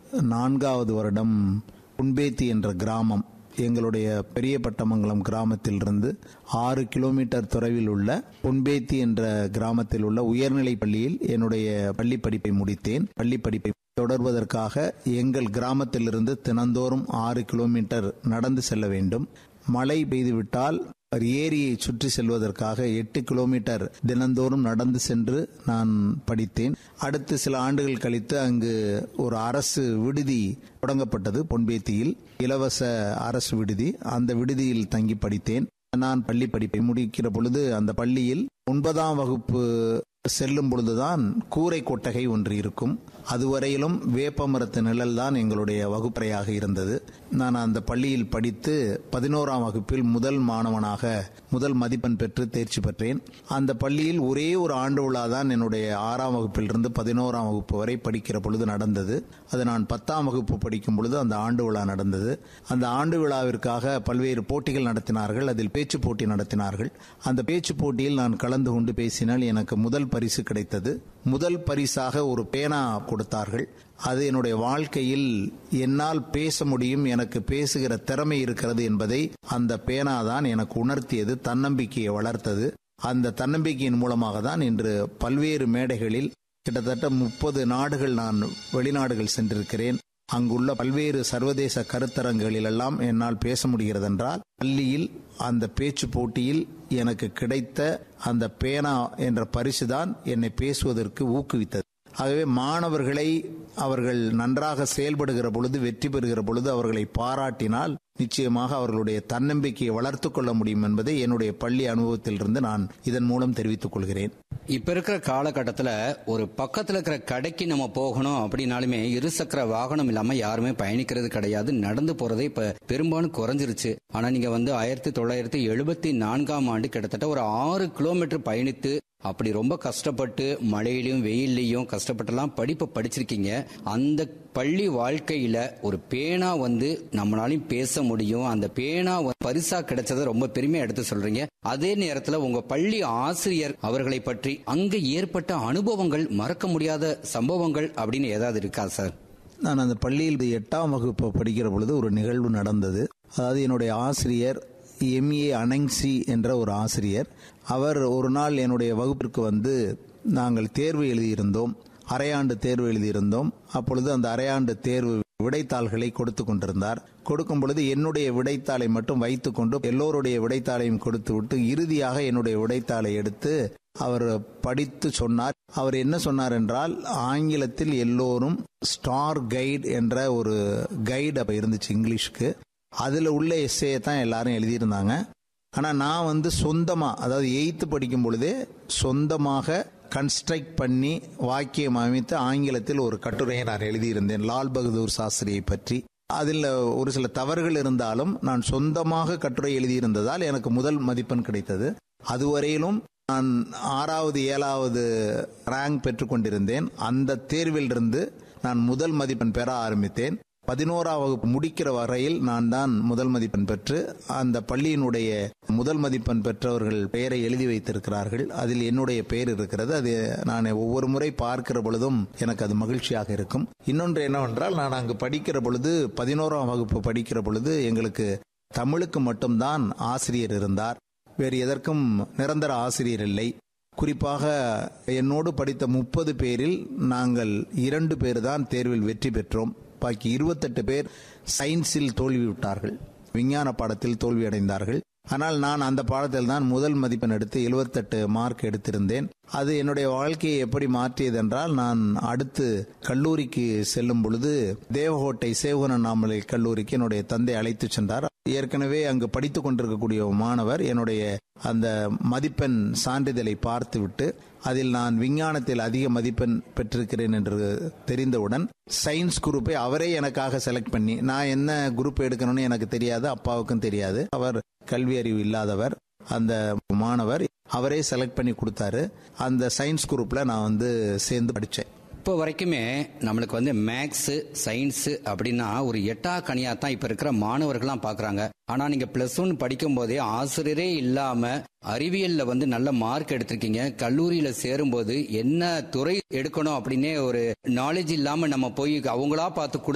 நான்காவது வருடம் புன்பேத்தி என்ற கிராமம் எங்களுடைய பெரிய பட்டமங்கலம் கிராமத்திலிருந்து ஆறு கிலோமீட்டர் தொலைவில் உள்ள பொன்பேத்தி என்ற கிராமத்தில் உள்ள உயர்நிலைப் பள்ளியில் என்னுடைய பள்ளி படிப்பை முடித்தேன் பள்ளி படிப்பை தொடர்வதற்காக எங்கள் கிராமத்திலிருந்து தினந்தோறும் ஆறு கிலோமீட்டர் நடந்து செல்ல வேண்டும் மழை பெய்துவிட்டால் ஏரியை சுற்றி செல்வதற்காக எட்டு கிலோமீட்டர் தினந்தோறும் நடந்து சென்று நான் படித்தேன் அடுத்து சில ஆண்டுகள் கழித்து அங்கு ஒரு அரசு விடுதி தொடங்கப்பட்டது பொன்பேத்தியில் இலவச அரசு விடுதி அந்த விடுதியில் தங்கி படித்தேன் நான் பள்ளி படிப்பை முடிக்கிற பொழுது அந்த பள்ளியில் ஒன்பதாம் வகுப்பு செல்லும் பொழுதுதான் கூரை கொட்டகை ஒன்று இருக்கும் அதுவரையிலும் வேப்ப மரத்து நிழல் தான் எங்களுடைய வகுப்பறையாக இருந்தது நான் அந்த பள்ளியில் படித்து பதினோராம் வகுப்பில் முதல் மாணவனாக முதல் மதிப்பெண் பெற்று தேர்ச்சி பெற்றேன் அந்த பள்ளியில் ஒரே ஒரு ஆண்டு விழா தான் என்னுடைய ஆறாம் வகுப்பிலிருந்து பதினோராம் வகுப்பு வரை படிக்கிற பொழுது நடந்தது அது நான் பத்தாம் வகுப்பு படிக்கும் பொழுது அந்த ஆண்டு விழா நடந்தது அந்த ஆண்டு விழாவிற்காக பல்வேறு போட்டிகள் நடத்தினார்கள் அதில் பேச்சு போட்டி நடத்தினார்கள் அந்த பேச்சு போட்டியில் நான் கலந்து கொண்டு பேசினால் எனக்கு முதல் பரிசு கிடைத்தது முதல் பரிசாக ஒரு பேனா கொடுத்தார்கள் அது என்னுடைய வாழ்க்கையில் என்னால் பேச முடியும் எனக்கு பேசுகிற திறமை இருக்கிறது என்பதை அந்த பேனா தான் எனக்கு உணர்த்தியது தன்னம்பிக்கையை வளர்த்தது அந்த தன்னம்பிக்கையின் மூலமாக தான் இன்று பல்வேறு மேடைகளில் கிட்டத்தட்ட முப்பது நாடுகள் நான் வெளிநாடுகள் சென்றிருக்கிறேன் அங்குள்ள பல்வேறு சர்வதேச கருத்தரங்குகளிலெல்லாம் என்னால் பேச முடிகிறது என்றால் பள்ளியில் அந்த பேச்சு போட்டியில் எனக்கு கிடைத்த அந்த பேனா என்ற பரிசுதான் என்னை பேசுவதற்கு ஊக்குவித்தது ஆகவே மாணவர்களை அவர்கள் நன்றாக செயல்படுகிற பொழுது வெற்றி பெறுகிற பொழுது அவர்களை பாராட்டினால் நிச்சயமாக அவர்களுடைய தன்னம்பிக்கையை வளர்த்து கொள்ள முடியும் என்பதை என்னுடைய பள்ளி அனுபவத்திலிருந்து நான் இதன் மூலம் தெரிவித்துக் கொள்கிறேன் இப்ப இருக்கிற காலகட்டத்துல ஒரு பக்கத்துல இருக்கிற கடைக்கு நம்ம போகணும் அப்படின்னாலுமே இருசக்கர வாகனம் இல்லாம யாருமே பயணிக்கிறது கிடையாது நடந்து போறதே இப்ப பெரும்பாலும் குறைஞ்சிருச்சு ஆனா நீங்க வந்து ஆயிரத்தி தொள்ளாயிரத்தி எழுபத்தி நான்காம் ஆண்டு கிட்டத்தட்ட ஒரு ஆறு கிலோமீட்டர் பயணித்து அப்படி ரொம்ப கஷ்டப்பட்டு மழையிலையும் வெயில்லையும் கஷ்டப்பட்டுலாம் படிப்பை படிச்சிருக்கீங்க அந்த பள்ளி வாழ்க்கையில ஒரு பேனா வந்து நம்மளாலையும் பேச முடியும் அந்த பேனா வந்து பரிசா கிடைச்சதை ரொம்ப பெருமையா எடுத்து சொல்றீங்க அதே நேரத்துல உங்க பள்ளி ஆசிரியர் அவர்களை பற்றி அங்க ஏற்பட்ட அனுபவங்கள் மறக்க முடியாத சம்பவங்கள் அப்படின்னு ஏதாவது இருக்கா சார் நான் அந்த பள்ளியில் எட்டாம் வகுப்பு படிக்கிற பொழுது ஒரு நிகழ்வு நடந்தது அதாவது என்னுடைய ஆசிரியர் எம்ஏ அனங்சி என்ற ஒரு ஆசிரியர் அவர் ஒரு நாள் என்னுடைய வகுப்பிற்கு வந்து நாங்கள் தேர்வு எழுதியிருந்தோம் அரையாண்டு தேர்வு எழுதியிருந்தோம் அப்பொழுது அந்த அரையாண்டு தேர்வு விடைத்தாள்களை கொடுத்து கொண்டிருந்தார் கொடுக்கும் பொழுது என்னுடைய விடைத்தாளை மட்டும் வைத்துக்கொண்டு எல்லோருடைய விடைத்தாளையும் கொடுத்து விட்டு இறுதியாக என்னுடைய விடைத்தாளை எடுத்து அவர் படித்து சொன்னார் அவர் என்ன சொன்னார் என்றால் ஆங்கிலத்தில் எல்லோரும் ஸ்டார் கைடு என்ற ஒரு கைடு அப்ப இருந்துச்சு இங்கிலீஷ்க்கு அதுல உள்ள எஸ்ஏயை தான் எல்லாரும் எழுதியிருந்தாங்க ஆனா நான் வந்து சொந்தமா அதாவது எயித்து படிக்கும் பொழுதே சொந்தமாக கன்ஸ்ட்ரக்ட் பண்ணி வாக்கியம் அமைத்து ஆங்கிலத்தில் ஒரு கட்டுரையை நான் எழுதியிருந்தேன் லால் பகதூர் சாஸ்திரியை பற்றி அதில் ஒரு சில தவறுகள் இருந்தாலும் நான் சொந்தமாக கட்டுரை எழுதியிருந்ததால் எனக்கு முதல் மதிப்பெண் கிடைத்தது அதுவரையிலும் நான் ஆறாவது ஏழாவது ரேங்க் பெற்றுக்கொண்டிருந்தேன் அந்த தேர்விலிருந்து நான் முதல் மதிப்பெண் பெற ஆரம்பித்தேன் பதினோராம் வகுப்பு முடிக்கிற வரையில் நான் தான் முதல் மதிப்பெண் பெற்று அந்த பள்ளியினுடைய முதல் மதிப்பெண் பெற்றவர்கள் பெயரை எழுதி வைத்திருக்கிறார்கள் அதில் என்னுடைய பெயர் இருக்கிறது அது நான் ஒவ்வொரு முறை பார்க்கிற பொழுதும் எனக்கு அது மகிழ்ச்சியாக இருக்கும் இன்னொன்று என்னவென்றால் நான் அங்கு படிக்கிற பொழுது பதினோராம் வகுப்பு படிக்கிற பொழுது எங்களுக்கு தமிழுக்கு மட்டும்தான் ஆசிரியர் இருந்தார் வேறு எதற்கும் நிரந்தர ஆசிரியர் இல்லை குறிப்பாக என்னோடு படித்த முப்பது பேரில் நாங்கள் இரண்டு பேர் தான் தேர்வில் வெற்றி பெற்றோம் பாக்கி இருபத்தெட்டு பேர் சயின்ஸில் தோல்விவிட்டார்கள் விஞ்ஞான பாடத்தில் தோல்வி அடைந்தார்கள் ஆனால் நான் அந்த பாடத்தில் தான் முதல் மதிப்பெண் எடுத்து எழுபத்தெட்டு மார்க் எடுத்திருந்தேன் அது என்னுடைய வாழ்க்கையை எப்படி மாற்றியது என்றால் நான் அடுத்து கல்லூரிக்கு செல்லும் பொழுது தேவகோட்டை சேவகன் நாமலை கல்லூரிக்கு என்னுடைய தந்தை அழைத்து சென்றார் ஏற்கனவே அங்கு படித்துக் கொண்டிருக்கக்கூடிய மாணவர் என்னுடைய அந்த மதிப்பெண் சான்றிதழை பார்த்துவிட்டு அதில் நான் விஞ்ஞானத்தில் அதிக மதிப்பெண் பெற்றிருக்கிறேன் என்று தெரிந்தவுடன் சயின்ஸ் குரூப்பை அவரே எனக்காக செலக்ட் பண்ணி நான் என்ன குரூப் எடுக்கணும்னு எனக்கு தெரியாது அப்பாவுக்கும் தெரியாது அவர் கல்வி அறிவு இல்லாதவர் அந்த மாணவர் அவரே செலக்ட் பண்ணி கொடுத்தாரு அந்த சயின்ஸ் குரூப்ல நான் வந்து சேர்ந்து படித்தேன் இப்போ வரைக்குமே நம்மளுக்கு வந்து மேக்ஸ் சயின்ஸ் அப்படின்னா ஒரு எட்டா கனியா தான் இப்ப இருக்கிற மாணவர்கள்லாம் பாக்குறாங்க ஆனா நீங்க பிளஸ் ஒன் படிக்கும் போதே ஆசிரியரே இல்லாம அறிவியல்ல வந்து நல்ல மார்க் எடுத்திருக்கீங்க கல்லூரியில சேரும்போது என்ன துறை எடுக்கணும் அப்படின்னே ஒரு நாலேஜ் இல்லாம நம்ம போய் அவங்களா பார்த்து